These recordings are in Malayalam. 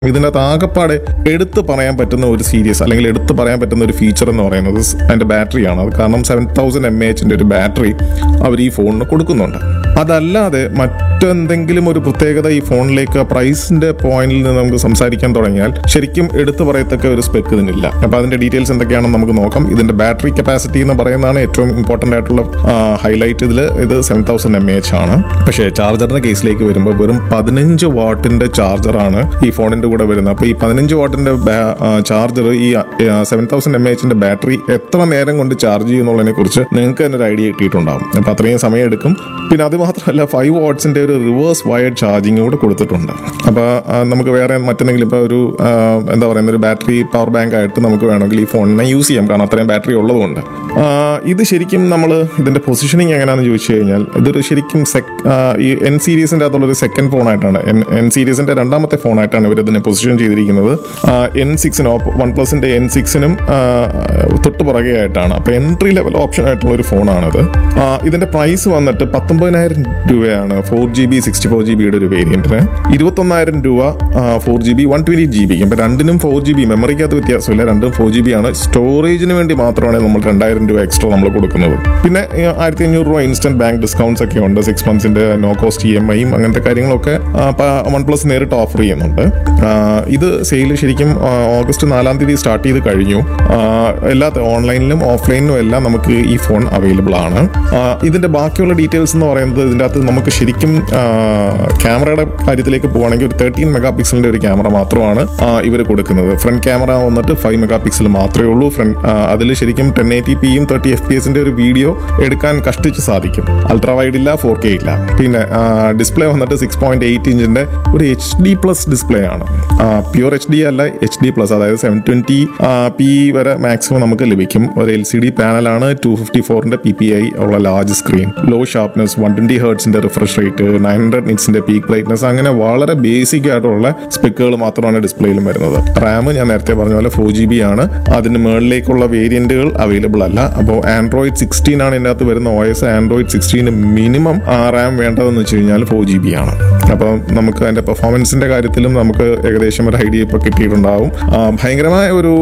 ഇതിനകത്ത് ആകപ്പാടെ എടുത്തു പറയാൻ പറ്റുന്ന ഒരു സീരീസ് അല്ലെങ്കിൽ എടുത്തു പറയാൻ പറ്റുന്ന ഒരു ഫീച്ചർ എന്ന് പറയുന്നത് സ് അതിന്റെ ബാറ്ററിയാണ് അത് കാരണം സെവൻ തൗസൻഡ് എം എച്ചിന്റെ ഒരു ബാറ്ററി അവർ ഈ ഫോണിന് കൊടുക്കുന്നുണ്ട് അതല്ലാതെ മറ്റെന്തെങ്കിലും ഒരു പ്രത്യേകത ഈ ഫോണിലേക്ക് പ്രൈസിന്റെ പോയിന്റിൽ നിന്ന് നമുക്ക് സംസാരിക്കാൻ തുടങ്ങിയാൽ ശരിക്കും എടുത്തു പറയത്തക്ക ഒരു സ്പെക്ക് ഇതിനില്ല അപ്പൊ അതിന്റെ ഡീറ്റെയിൽസ് എന്തൊക്കെയാണെന്ന് നമുക്ക് നോക്കാം ഇതിന്റെ ബാറ്ററി കപ്പാസിറ്റി എന്ന് പറയുന്നതാണ് ഏറ്റവും ഇമ്പോർട്ടന്റ് ആയിട്ടുള്ള ഹൈലൈറ്റ് ഇതിൽ ഇത് സെവൻ തൗസൻഡ് എം എച്ച് ആണ് പക്ഷേ ചാർജറിന്റെ കേസിലേക്ക് വരുമ്പോൾ വെറും പതിനഞ്ച് വാട്ടിന്റെ ചാർജറാണ് ഈ ഫോണിന്റെ കൂടെ വരുന്നത് അപ്പോൾ ഈ പതിനഞ്ച് വാട്ടിന്റെ ചാർജർ ഈ സെവൻ തൗസൻഡ് എം എച്ചിന്റെ ബാറ്ററി എത്ര നേരം കൊണ്ട് ചാർജ് ചെയ്യുന്നുള്ളതിനെ കുറിച്ച് നിങ്ങൾക്ക് തന്നെ ഒരു ഐഡിയ കിട്ടിയിട്ടുണ്ടാവും അപ്പോൾ അത്രയും സമയം എടുക്കും പിന്നെ അത് മാത്രമല്ല ഫൈവ് വാട്ട്സിന്റെ ഒരു റിവേഴ്സ് വയർഡ് ചാർജിങ് കൂടെ കൊടുത്തിട്ടുണ്ട് അപ്പോൾ നമുക്ക് വേറെ മറ്റെന്തെങ്കിലും ഇപ്പോൾ ഒരു ആ, എന്താ പറയുന്ന ഒരു ബാറ്ററി പവർ ബാങ്ക് ആയിട്ട് നമുക്ക് വേണമെങ്കിൽ ഈ ഫോണിനെ യൂസ് ചെയ്യാം കാരണം അത്രയും ബാറ്ററി ഉള്ളതുകൊണ്ട് ആ, ഇത് ശരിക്കും നമ്മൾ ഇതിന്റെ പൊസിഷനിങ് എങ്ങനെയാണെന്ന് ചോദിച്ചു കഴിഞ്ഞാൽ ഇതൊരു ശരിക്കും sec- ആ, ഈ എൻ സീരീസിന്റെ അകത്തുള്ളൊരു സെക്കൻഡ് ഫോണായിട്ടാണ് എൻ സീരീസിന്റെ രണ്ടാമത്തെ ഫോണായിട്ടാണ് ഇവർ ഇതിനെ പൊസിഷൻ ചെയ്തിരിക്കുന്നത് എൻ സിക്സിന് വൺ പ്ലസിന്റെ എൻ സിക്സിനും തൊട്ട് പുറകെ ആയിട്ടാണ് അപ്പൊ എൻട്രി ലെവൽ ഓപ്ഷൻ ആയിട്ടുള്ള ഒരു ഫോണാണിത് ആ, ഇതിന്റെ പ്രൈസ് വന്നിട്ട് പത്തൊമ്പതിനായിരം രൂപയാണ് four G B sixty four G ബിയുടെ ഒരു വേരിയന്റിന് ഇരുപത്തൊന്നായിരം രൂപ four G B one twenty G B ഇപ്പൊ രണ്ടിനും ഫോർ ജി ബി മെമ്മറിക്കകത്ത് വ്യത്യാസമില്ല രണ്ടും ഫോർ ജി ബി ആണ് സ്റ്റോറേജിന് വേണ്ടി മാത്രമാണ് നമ്മൾ രണ്ടായിരം രൂപ എക്സ്ട്രാ നമ്മൾ കൊടുക്കുന്നത് പിന്നെ ആയിരത്തി അഞ്ഞൂറ് രൂപ ഇൻസ്റ്റന്റ് ബാങ്ക് ഡിസ്കൗണ്ട്സ് ഒക്കെ ഉണ്ട് സിക്സ് മന്ത്സിന്റെ നോ കോസ്റ്റ് ഇ എം ഐയും അങ്ങനത്തെ കാര്യങ്ങളൊക്കെ വൺ പ്ലസ് നേരിട്ട് ഓഫർ ചെയ്യുന്നുണ്ട് ആ, ഇത് സെയിൽ ശരിക്കും ആ, ഓഗസ്റ്റ് നാലാം തീയതി സ്റ്റാർട്ട് ചെയ്ത് കഴിഞ്ഞു ആ, എല്ലാ ഓൺലൈനിലും ഓഫ്ലൈനിലും എല്ലാം നമുക്ക് ഈ ഫോൺ അവൈലബിൾ ആണ് ആ, ഇതിന്റെ ബാക്കിയുള്ള ഡീറ്റെയിൽസ് എന്ന് പറയുന്നത് ഇതിന്റെ അകത്ത് നമുക്ക് ശരിക്കും ആ, ക്യാമറയുടെ കാര്യത്തിലേക്ക് പോവുകയാണെങ്കിൽ ഒരു തേർട്ടീൻ മെഗാ പിക്സലിന്റെ ഒരു ക്യാമറ മാത്രമാണ് ഇവർ കൊടുക്കുന്നത് ഫ്രണ്ട് ക്യാമറ വന്നിട്ട് ഫൈവ് മെഗാ പിക്സൽ മാത്രമേ ഉള്ളൂ ഫ്രണ്ട് അതിൽ ശരിക്കും ടെൻ എയ്റ്റി പിയും തേർട്ടി എഫ് പി എസിന്റെ ഒരു വീഡിയോ എടുക്കാൻ കഷ്ടിച്ച് സാധിക്കും അൾട്രാ വൈഡ് ഇല്ല ഫോർ കെ ഇല്ല പിന്നെ ഡിസ്പ്ലേ വന്നിട്ട് സിക്സ് പോയിന്റ് എയ്റ്റ് ഇഞ്ചിന്റെ ഒരു എച്ച് ഡി പ്ലസ് ഡിസ്പ്ലേ ആണ് പ്യൂർ എച്ച് ഡി അല്ല എച്ച് ഡി പ്ലസ് അതായത് സെവൻ ട്വന്റി പി വരെ മാക്സിമം നമുക്ക് ലഭിക്കും ഒരു എൽ സി ഡി പാനലാണ് ടു ഫിഫ്റ്റി ഫോറിന്റെ പി പി ഐ ഉള്ള large screen low sharpness one twenty ഹേർട്സിന്റെ റിഫ്രഷ് റേറ്റ് നയൻ ഹൺഡ്രഡ് നിറ്റ്സിന്റെ പീക്ക് ബ്രൈറ്റ്നസ് അങ്ങനെ വളരെ ബേസിക് ആയിട്ടുള്ള സ്പെക്കുകൾ മാത്രമാണ് ഡിസ്പ്ലേയിലും വരുന്നത് റാം ഞാൻ നേരത്തെ പറഞ്ഞ പോലെ ഫോർ ജി ബി ആണ് അതിന് മുകളിലേക്കുള്ള വേരിയന്റുകൾ അവൈലബിൾ അല്ല അപ്പോൾ ആൻഡ്രോയിഡ് സിക്സ്റ്റീൻ ആണ് ഇതിനകത്ത് വരുന്ന ഒ എസ് ആൻഡ്രോയിഡ് സിക്സ്റ്റീന് മിനിമം റാം വേണ്ടതെന്ന് വെച്ച് കഴിഞ്ഞാൽ ഫോർ ജി ബി ആണ് അപ്പോൾ നമുക്ക് അതിന്റെ പെർഫോമൻസിന്റെ കാര്യത്തിലും നമുക്ക് ഏകദേശം ഒരു ഐഡിയ ഇപ്പോൾ കിട്ടിയിട്ടുണ്ടാവും ആ, ഭയങ്കരമായ ഒരു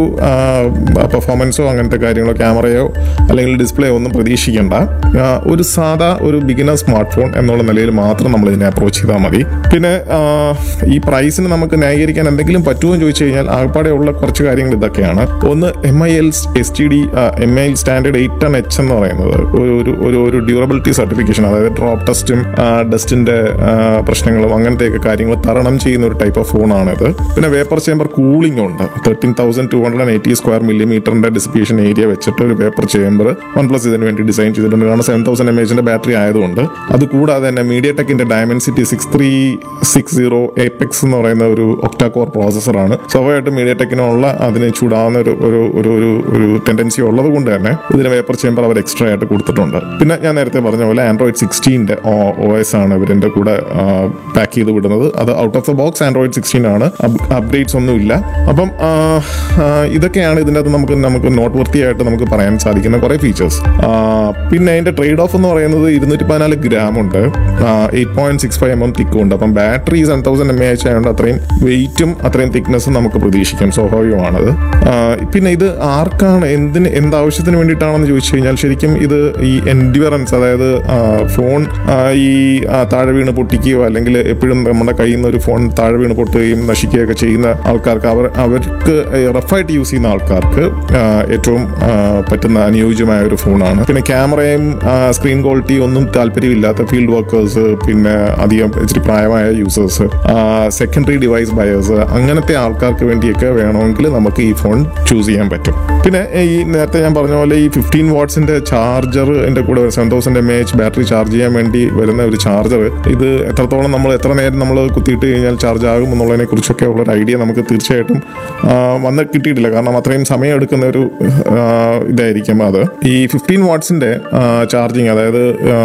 പെർഫോമൻസോ അങ്ങനത്തെ കാര്യങ്ങളോ ക്യാമറയോ അല്ലെങ്കിൽ ഡിസ്പ്ലേ ഒന്നും പ്രതീക്ഷിക്കേണ്ട ആ, ഒരു സാധാ ഒരു ബിഗിനർ സ്മാർട്ട് ഫോൺ എന്നുള്ള നിലയിൽ മാത്രം നമ്മൾ ഇതിനെ അപ്രോച്ച് ചെയ്താൽ മതി പിന്നെ ആ, ഈ പ്രൈസിന് നമുക്ക് ന്യായീകരിക്കാൻ എന്തെങ്കിലും പറ്റുമോ എന്ന് ചോദിച്ചു കഴിഞ്ഞാൽ ആകപ്പാടെ ഉള്ള കുറച്ച് കാര്യങ്ങൾ ഇതൊക്കെയാണ് ഒന്ന് M I L S T D M I L standard eight ten H എന്ന് പറയുന്നത് ഒരു ഒരു ഒരു ഒരു ഡ്യൂറബിലിറ്റി സർട്ടിഫിക്കേഷൻ അതായത് ഡ്രോപ്പ് ടെസ്റ്റും ഡസ്റ്റിന്റെ പ്രശ്നങ്ങളും അങ്ങനത്തെയൊക്കെ കാര്യങ്ങൾ തരണം ചെയ്യുന്ന ഒരു ടൈപ്പ് ഓഫ് ഫോണാണിത് പിന്നെ വേപ്പർ ചേമ്പർ കൂളിംഗ് ഉണ്ട് thirteen thousand two hundred eighty square മില്ലിമീറ്ററിന്റെ ഡിസിപ്പേഷൻ ഏരിയ വെച്ചിട്ട് ഒരു വേപ്പർ ചേമ്പർ വൺ പ്ലസ് ഇതിന് വേണ്ടി ഡിസൈൻ ചെയ്തിട്ടുണ്ട് കാരണം സെവൻ തൗസൻഡ് എം എച്ചിന്റെ ബാറ്ററി ആയതുകൊണ്ട് അത് കൂടാതെ തന്നെ മീഡിയ ടെക്കിന്റെ Dimensity six three six zero apex എന്ന് പറയുന്ന ഒരു ഒക്ടാകോർ പ്രോസസ്സറാണ് സ്വാഭാവികമായിട്ടും മീഡിയ ടെക്കിനുള്ള അതിന് ചൂടാവുന്ന ഒരു ഒരു ഒരു ഒരു ഒരു ടെൻഡൻസി ഉള്ളത് കൊണ്ട് തന്നെ ഇതിന് വേപ്പർ ചേമ്പർ അവർ എക്സ്ട്രാ ആയിട്ട് കൊടുത്തിട്ടുണ്ട് പിന്നെ ഞാൻ നേരത്തെ പറഞ്ഞ പോലെ ആൻഡ്രോയിഡ് സിക്സ്റ്റീൻ്റെ ഒ എസ് ആണ് ഇവരിന്റെ കൂടെ പാക്ക് ചെയ്ത് വിടുന്നത് അത് out of the box android sixteen ആണ് അപ്ഡേറ്റ്സ് ഒന്നും ഇല്ല അപ്പം ആ, ആ, ഇതൊക്കെയാണ് ഇതിൻ്റെ അകത്ത് നമുക്ക് നമുക്ക് നോട്ട് വർത്തിയായിട്ട് നമുക്ക് പറയാൻ സാധിക്കുന്ന കുറേ ഫീച്ചേഴ്സ് പിന്നെ അതിന്റെ ട്രേഡ് ഓഫ് എന്ന് പറയുന്നത് ഇരുന്നൂറ്റി പതിനാല് ഗ്രാം ഉണ്ട് eight point six five M M തിക്കും ഉണ്ട് അപ്പം battery seven thousand M A H ആയതുകൊണ്ട് അത്രയും വെയിറ്റും അത്രയും തിക്നെസ്സും നമുക്ക് പ്രതീക്ഷിക്കാം സ്വാഭാവികമാണത് ആ, പിന്നെ ഇത് ആർക്കാണ് എന്തിന് എന്താവശ്യത്തിന് വേണ്ടിയിട്ടാണെന്ന് ചോദിച്ചു കഴിഞ്ഞാൽ ശരിക്കും ഇത് ഈ എൻഡ്യൂറൻസ് അതായത് ആ, ഫോൺ ആ, ഈ ആ, താഴെ വീണ് പൊട്ടിക്കുകയോ അല്ലെങ്കിൽ എപ്പോഴും നമ്മുടെ കയ്യിൽ നിന്ന് ഒരു ഫോൺ താഴെ വീണ് പൊട്ടുകയും നശിക്കുകയൊക്കെ ചെയ്യുന്ന ആൾക്കാർക്ക് അവർ അവർക്ക് റഫായിട്ട് യൂസ് ചെയ്യുന്ന ആൾക്കാർക്ക് ആ, ഏറ്റവും ആ, പറ്റുന്ന അനുയോജ്യമായ ഒരു ഫോണാണ് പിന്നെ ക്യാമറയും സ്ക്രീൻ ക്വാളിറ്റി ഒന്നും താല്പര്യമില്ലാത്ത ഫീൽഡ് വർക്കേഴ്സ് പിന്നെ അധികം ഇച്ചിരി പ്രായമായ യൂസേഴ്സ് സെക്കൻഡറി ഡിവൈസ് ബയേഴ്സ് അങ്ങനത്തെ ആൾക്കാർക്ക് വേണ്ടിയൊക്കെ വേണമെങ്കിൽ നമുക്ക് ഈ ഫോൺ ചൂസ് ചെയ്യാൻ പറ്റും പിന്നെ ഈ നേരത്തെ ഞാൻ പറഞ്ഞ പോലെ ഈ ഫിഫ്റ്റീൻ വാട്ട്സിന്റെ ചാർജർ എൻ്റെ കൂടെ seven thousand M H battery charge ചെയ്യാൻ വേണ്ടി വരുന്ന ഒരു ചാർജർ ഇത് എത്രത്തോളം നമ്മൾ എത്ര നേരം നമ്മൾ കുത്തിയിട്ട് കഴിഞ്ഞാൽ ചാർജ് ആകും എന്നുള്ളതിനെ കുറിച്ചൊക്കെ ഉള്ള ഒരു ഐഡിയ നമുക്ക് തീർച്ചയായിട്ടും ആ, വന്ന് കിട്ടിയിട്ടില്ല കാരണം അത്രയും സമയം എടുക്കുന്ന ഒരു ആ, ഇതായിരിക്കും അത് ഈ ഫിഫ്റ്റീൻ വാട്ട്സിന്റെ ചാർജിങ് അതായത്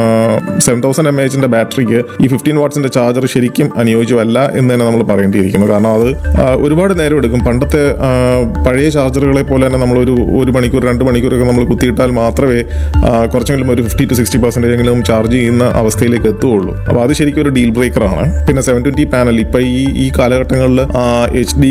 സെവൻ തൗസൻഡ് എം എച്ചിന്റെ ബാറ്ററിക്ക് ഈ ഫിഫ്റ്റീൻ വാട്ട്സിന്റെ ചാർജർ ശരിക്കും അനുയോജ്യമല്ല എന്ന് തന്നെ നമ്മൾ പറയേണ്ടിയിരിക്കുന്നു കാരണം അത് ആ, ഒരുപാട് നേരം എടുക്കും പണ്ടത്തെ ആ, പഴയ ചാർജറുകളെ പോലെ തന്നെ നമ്മൾ ഒരു ഒരു മണിക്കൂർ രണ്ട് മണിക്കൂറൊക്കെ നമ്മൾ കുത്തിയിട്ടാൽ മാത്രമേ ആ, കുറച്ചെങ്കിലും ഒരു ഫിഫ്റ്റി ടു സിക്സ്റ്റി പെർസെൻറ്റേജ് എങ്കിലും ചാർജ് ചെയ്യുന്ന അവസ്ഥയിലേക്ക് എത്തുകയുള്ളൂ അപ്പോൾ അത് ശരിക്കും ഒരു ഡീൽ ബ്രേക്കറാണ് പിന്നെ സെവൻ ട്വന്റി പാനൽ ഇപ്പൊ ഈ ഈ കാലഘട്ടങ്ങളിൽ എച്ച് ഡി